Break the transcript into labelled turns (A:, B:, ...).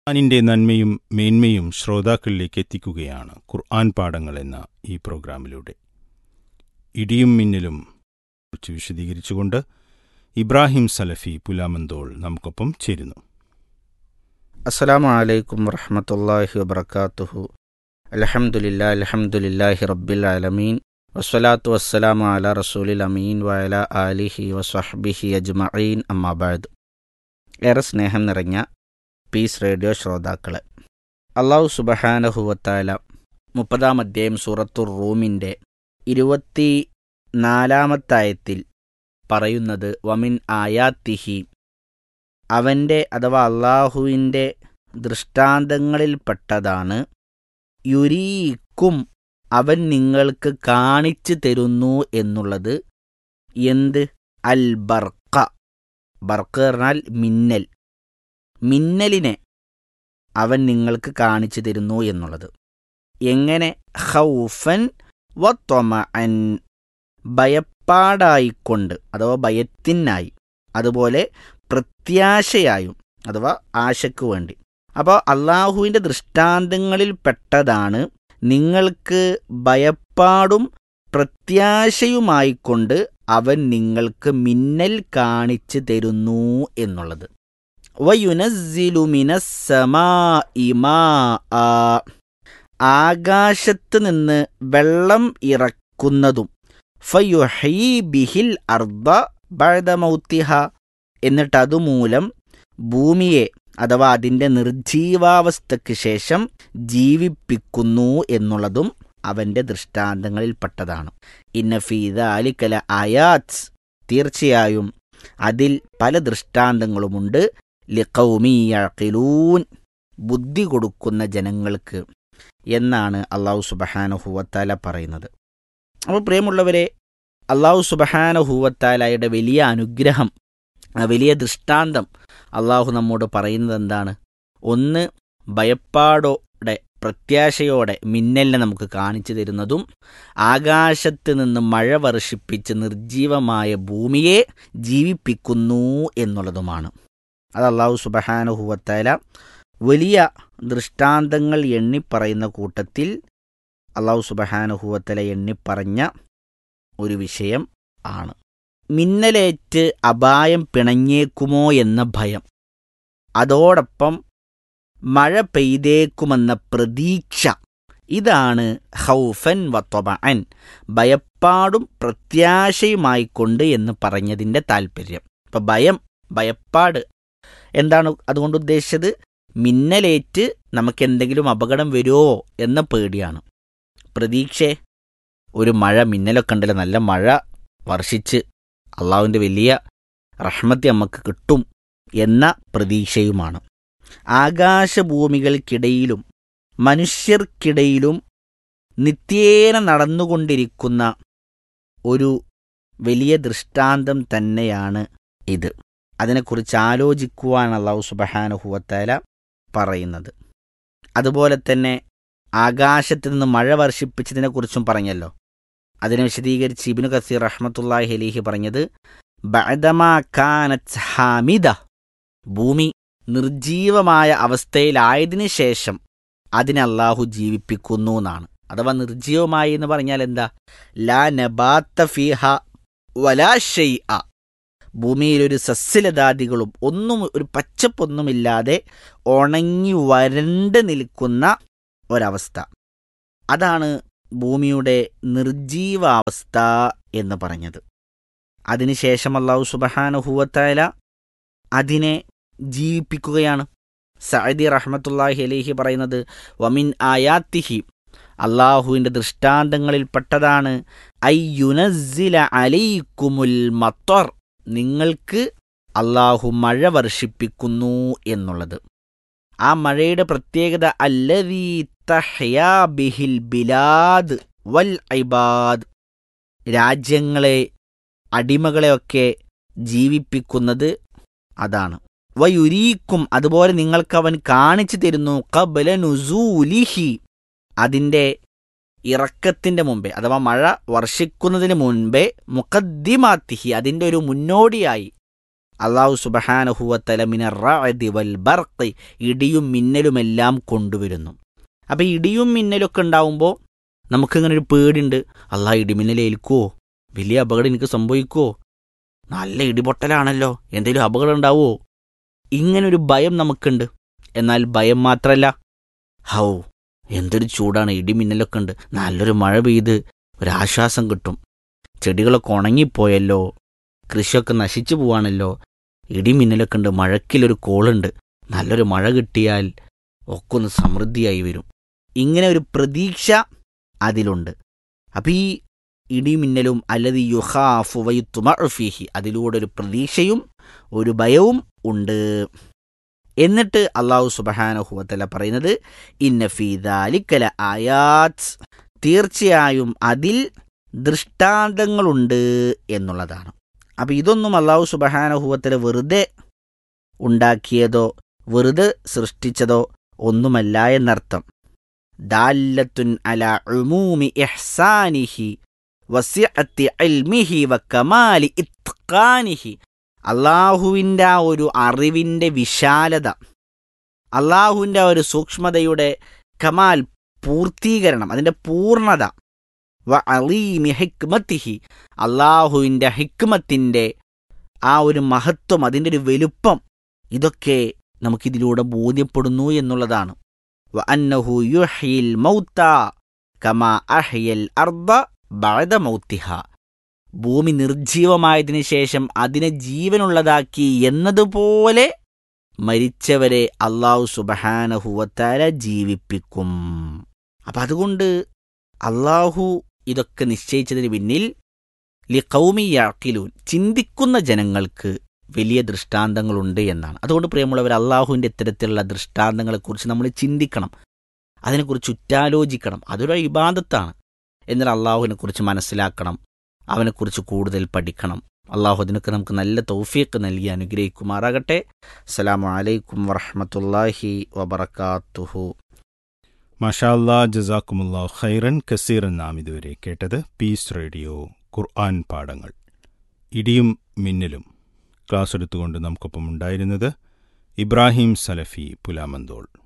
A: ഖുർആാനിന്റെ നന്മയും മേന്മയും ശ്രോതാക്കളിലേക്ക് എത്തിക്കുകയാണ് ഖുർആൻ പാഠങ്ങൾ എന്ന ഈ പ്രോഗ്രാമിലൂടെ ഇടിയും മിന്നലും കുറിച്ച് വിശദീകരിച്ചുകൊണ്ട് ഇബ്രാഹിം സലഫി പുലാമന്തോൾ നമുക്കൊപ്പം ചേരുന്നു
B: അസ്സലാമു അലൈക്കും വറഹമത്തല്ലാഹി വബർക്കാത്തുഹു അലഹമുല്ലാ അലഹമുല്ലാഹി റബ്ബിൽ ആലമീൻ വസ്സലാത്തു വസ്സലാമു അല റസൂലിൽ അമീൻ വയല ആലിഹി വസ്വഹ്ബിഹി അജ്മഈൻ അമ്മാബാദ് ഏറെ സ്നേഹം നിറഞ്ഞ പീസ് റേഡിയോ ശ്രോതാക്കളെ അള്ളാഹു സുബഹാനഹുവത്താല മുപ്പതാം അധ്യായം സൂറത്തുർ റൂമിൻ്റെ ഇരുപത്തി നാലാമത്തായത്തിൽ പറയുന്നത് വമിൻ ആയാത്തിഹി അവൻ്റെ അഥവാ അള്ളാഹുവിൻ്റെ ദൃഷ്ടാന്തങ്ങളിൽപ്പെട്ടതാണ് യുരീക്കും അവൻ നിങ്ങൾക്ക് കാണിച്ചു തരുന്നു എന്നുള്ളത് എന്ത് അൽ ബർക്ക ബർക്ക് പറഞ്ഞാൽ മിന്നൽ മിന്നലിനെ അവൻ നിങ്ങൾക്ക് കാണിച്ചു തരുന്നു എന്നുള്ളത് എങ്ങനെ ഹൗഫൻ വത്വമഅൻ ഭയപ്പാടായിക്കൊണ്ട് അഥവാ ഭയത്തിനായി അതുപോലെ പ്രത്യാശയായും അഥവാ ആശയ്ക്ക് വേണ്ടി അപ്പോൾ അള്ളാഹുവിൻ്റെ ദൃഷ്ടാന്തങ്ങളിൽ പെട്ടതാണ് നിങ്ങൾക്ക് ഭയപ്പാടും പ്രത്യാശയുമായിക്കൊണ്ട് അവൻ നിങ്ങൾക്ക് മിന്നൽ കാണിച്ചു തരുന്നു എന്നുള്ളത് ആകാശത്ത് നിന്ന് വെള്ളം ഇറക്കുന്നതും ഫയുഹീ ബിഹിൽ അർദ ബഴദമൗത്തിഹ എന്നിട്ട് അതുമൂലം ഭൂമിയെ അഥവാ അതിൻ്റെ നിർജീവാവസ്ഥയ്ക്ക് ശേഷം ജീവിപ്പിക്കുന്നു എന്നുള്ളതും അവൻ്റെ ദൃഷ്ടാന്തങ്ങളിൽപ്പെട്ടതാണ് ഇന്നഫീദ അലിക്കല അയാത്സ് തീർച്ചയായും അതിൽ പല ദൃഷ്ടാന്തങ്ങളുമുണ്ട് ലിഖൗമിയഖിലൂൻ ബുദ്ധി കൊടുക്കുന്ന ജനങ്ങൾക്ക് എന്നാണ് അള്ളാഹു സുബഹാനഹുവത്താല പറയുന്നത് അപ്പോൾ പ്രിയമുള്ളവരെ അള്ളാഹു സുബഹാനഹുവത്താലയുടെ വലിയ അനുഗ്രഹം വലിയ ദൃഷ്ടാന്തം അള്ളാഹു നമ്മോട് പറയുന്നത് എന്താണ് ഒന്ന് ഭയപ്പാടോടെ പ്രത്യാശയോടെ മിന്നലിനെ നമുക്ക് കാണിച്ചു തരുന്നതും ആകാശത്ത് നിന്ന് മഴ വർഷിപ്പിച്ച് നിർജീവമായ ഭൂമിയെ ജീവിപ്പിക്കുന്നു എന്നുള്ളതുമാണ് അത് അള്ളാഹു സുബഹാനുഹുവത്തല വലിയ ദൃഷ്ടാന്തങ്ങൾ എണ്ണിപ്പറയുന്ന കൂട്ടത്തിൽ അള്ളാഹു സുബഹാനുഹുവത്തല എണ്ണിപ്പറഞ്ഞ ഒരു വിഷയം ആണ് മിന്നലേറ്റ് അപായം പിണഞ്ഞേക്കുമോ എന്ന ഭയം അതോടൊപ്പം മഴ പെയ്തേക്കുമെന്ന പ്രതീക്ഷ ഇതാണ് ഹൗഫൻ വത്വബഅൻ ഭയപ്പാടും പ്രത്യാശയുമായിക്കൊണ്ട് എന്ന് പറഞ്ഞതിൻ്റെ താല്പര്യം ഇപ്പം ഭയം ഭയപ്പാട് എന്താണ് അതുകൊണ്ട് ഉദ്ദേശിച്ചത് മിന്നലേറ്റ് നമുക്ക് എന്തെങ്കിലും അപകടം വരുമോ എന്ന പേടിയാണ് പ്രതീക്ഷ ഒരു മഴ മിന്നലൊക്കെ ഉണ്ടല്ലോ നല്ല മഴ വർഷിച്ച് അള്ളാഹുവിൻ്റെ വലിയ റഹ്മത്ത് നമുക്ക് കിട്ടും എന്ന പ്രതീക്ഷയുമാണ് ആകാശഭൂമികൾക്കിടയിലും മനുഷ്യർക്കിടയിലും നിത്യേന നടന്നുകൊണ്ടിരിക്കുന്ന ഒരു വലിയ ദൃഷ്ടാന്തം തന്നെയാണ് ഇത് അതിനെക്കുറിച്ച് ആലോചിക്കുവാൻ അള്ളാഹു സുബഹാനുഹുവത്തേല പറയുന്നത് അതുപോലെ തന്നെ ആകാശത്ത് നിന്ന് മഴ വർഷിപ്പിച്ചതിനെക്കുറിച്ചും പറഞ്ഞല്ലോ അതിനെ വിശദീകരിച്ച് ഇബിനു കസീർ റഹ്മത്തുല്ലാഹി അലിഹി പറഞ്ഞത് ബഅദമാ കാനത്ത് ഹാമിദ ഭൂമി നിർജീവമായ അവസ്ഥയിലായതിനു ശേഷം അതിനെ അള്ളാഹു ജീവിപ്പിക്കുന്നു എന്നാണ് അഥവാ നിർജീവമായി എന്ന് പറഞ്ഞാൽ എന്താ ലാ നബാത്ത ഫിഹ വലാ ഷെയ് ഭൂമിയിൽ ഒരു സസ്യലതാദികളും ഒന്നും ഒരു പച്ചപ്പൊന്നുമില്ലാതെ ഉണങ്ങി വരണ്ട് നിൽക്കുന്ന ഒരവസ്ഥ അതാണ് ഭൂമിയുടെ നിർജീവാവസ്ഥ എന്ന് പറഞ്ഞത് അതിനുശേഷം അള്ളാഹു സുബഹാനുഹൂവത്തായ അതിനെ ജീവിപ്പിക്കുകയാണ് സഅദി റഹ്മത്തുല്ലാഹി അലേഹി പറയുന്നത് വമിൻ ആയാത്തിഹി അള്ളാഹുവിൻ്റെ ദൃഷ്ടാന്തങ്ങളിൽപ്പെട്ടതാണ് അയ്യുനസില അലൈക്കുമുൽ മത്വർ നിങ്ങൾക്ക് അള്ളാഹു മഴ വർഷിപ്പിക്കുന്നു എന്നുള്ളത് ആ മഴയുടെ പ്രത്യേകത അല്ലവീ തഹ്യാ ബിഹിൽ ബിലാദ് വൽ ഐബാദ് രാജ്യങ്ങളെ അടിമകളെയൊക്കെ ജീവിപ്പിക്കുന്നത് അതാണ് വയുരീക്കും അതുപോലെ നിങ്ങൾക്ക് അവൻ കാണിച്ചു തരുന്നു കബല നുസൂലിഹി അതിൻ്റെ ഇറക്കത്തിൻ്റെ മുമ്പേ അഥവാ മഴ വർഷിക്കുന്നതിന് മുൻപേ മുഖദ്ദിമാത്തിഹി അതിൻ്റെ ഒരു മുന്നോടിയായി അള്ളാഹു സുബഹാനഹുവത്തല മിനറാദി വൽ ബർഖ് ഇടിയും മിന്നലുമെല്ലാം കൊണ്ടുവരുന്നു അപ്പോൾ ഇടിയും മിന്നലൊക്കെ ഉണ്ടാവുമ്പോൾ നമുക്കിങ്ങനെ ഒരു പേടിയുണ്ട് അള്ളാഹ് ഇടിമിന്നൽ ഏൽക്കുവോ വലിയ അപകടം എനിക്ക് സംഭവിക്കുവോ നല്ല ഇടിപൊട്ടലാണല്ലോ എന്തെങ്കിലും അപകടം ഉണ്ടാവുമോ ഇങ്ങനൊരു ഭയം നമുക്കുണ്ട് എന്നാൽ ഭയം മാത്രമല്ല ഹൗ എന്തൊരു ചൂടാണ് ഇടിമിന്നലൊക്കെ ഉണ്ട് നല്ലൊരു മഴ പെയ്ത് ഒരാശ്വാസം കിട്ടും ചെടികളൊക്കെ ഉണങ്ങിപ്പോയല്ലോ കൃഷിയൊക്കെ നശിച്ചു പോവാണല്ലോ ഇടിമിന്നലൊക്കെ ഉണ്ട് മഴക്കിലൊരു കോളുണ്ട് നല്ലൊരു മഴ കിട്ടിയാൽ ഒക്കെ ഒന്ന് സമൃദ്ധിയായി വരും ഇങ്ങനെ ഒരു പ്രതീക്ഷ അതിലുണ്ട് അപ്പം ഈ ഇടിമിന്നലും അല്ലത് യുഹാഫു വയുത്തുമഫീഹി അതിലൂടെ ഒരു പ്രതീക്ഷയും ഒരു ഭയവും ഉണ്ട് എന്നിട്ട് അള്ളാഹു സുബഹാനഹുവത്തല പറയുന്നത് ഇന്നഫീദാലിക്കല ആയാത്ത് തീർച്ചയായും അതിൽ ദൃഷ്ടാന്തങ്ങളുണ്ട് എന്നുള്ളതാണ് അപ്പം ഇതൊന്നും അള്ളാഹു സുബഹാനഹുവത്തല വെറുതെ ഉണ്ടാക്കിയതോ വെറുതെ സൃഷ്ടിച്ചതോ ഒന്നുമല്ല എന്നർത്ഥം ദാല്ലത്തുൻ അല ഉമൂമി ഇഹ്സാനിഹി വസിഅത്തി ഇൽമിഹി വകമാലി ഇത്ഖാനിഹി അള്ളാഹുവിൻ്റെ ആ ഒരു അറിവിൻ്റെ വിശാലത അള്ളാഹുവിൻ്റെ ആ ഒരു സൂക്ഷ്മതയുടെ കമാൽ പൂർത്തീകരണം അതിൻ്റെ പൂർണ്ണത വ അലീമി ഹിക്മത്തിഹി അള്ളാഹുവിൻ്റെ ഹിക്മത്തിൻ്റെ ആ ഒരു മഹത്വം അതിൻ്റെ ഒരു വലുപ്പം ഇതൊക്കെ നമുക്കിതിലൂടെ ബോധ്യപ്പെടുന്നു എന്നുള്ളതാണ് വ അന്നഹു യുഹ്യിൽ മൗത്ത കമാ അഹ്യൽ അർദ ബഅദ മൗത്തിഹ ഭൂമി നിർജീവമായതിനു ശേഷം അതിനെ ജീവനുള്ളതാക്കി എന്നതുപോലെ മരിച്ചവരെ അള്ളാഹു സുബഹാനഹുവത്താല ജീവിപ്പിക്കും അപ്പം അതുകൊണ്ട് അള്ളാഹു ഇതൊക്കെ നിശ്ചയിച്ചതിന് പിന്നിൽ ലി കൗമിയാക്കിലൂൻ ചിന്തിക്കുന്ന ജനങ്ങൾക്ക് വലിയ ദൃഷ്ടാന്തങ്ങളുണ്ട് എന്നാണ് അതുകൊണ്ട് പ്രിയമുള്ളവർ അള്ളാഹുവിൻ്റെ ഇത്തരത്തിലുള്ള ദൃഷ്ടാന്തങ്ങളെക്കുറിച്ച് നമ്മൾ ചിന്തിക്കണം അതിനെക്കുറിച്ച് ഉറ്റാലോചിക്കണം അതൊരു ഇബാദത്താണ് എന്നാൽ അള്ളാഹുവിനെക്കുറിച്ച് മനസ്സിലാക്കണം അവനെക്കുറിച്ച് കൂടുതൽ പഠിക്കണം അള്ളാഹു അതിനൊക്കെ നമുക്ക് നല്ല തൗഫീഖ് നൽകി അനുഗ്രഹിക്കുമാറാകട്ടെ അസ്സലാമു അലൈക്കും വറഹമത്തല്ലാഹി വബർക്കാത്തുഹു
A: മഷാല്ലാ ജസാക്കുമുല്ലാ ഖൈറൻ കസീർ നാം ഇതുവരെ കേട്ടത് പീസ് റേഡിയോ ഖുർആൻ പാഠങ്ങൾ ഇടിയും മിന്നലും ക്ലാസ് എടുത്തുകൊണ്ട് നമുക്കൊപ്പം ഉണ്ടായിരുന്നത് ഇബ്രാഹിം സലഫി പുലാമന്തോൾ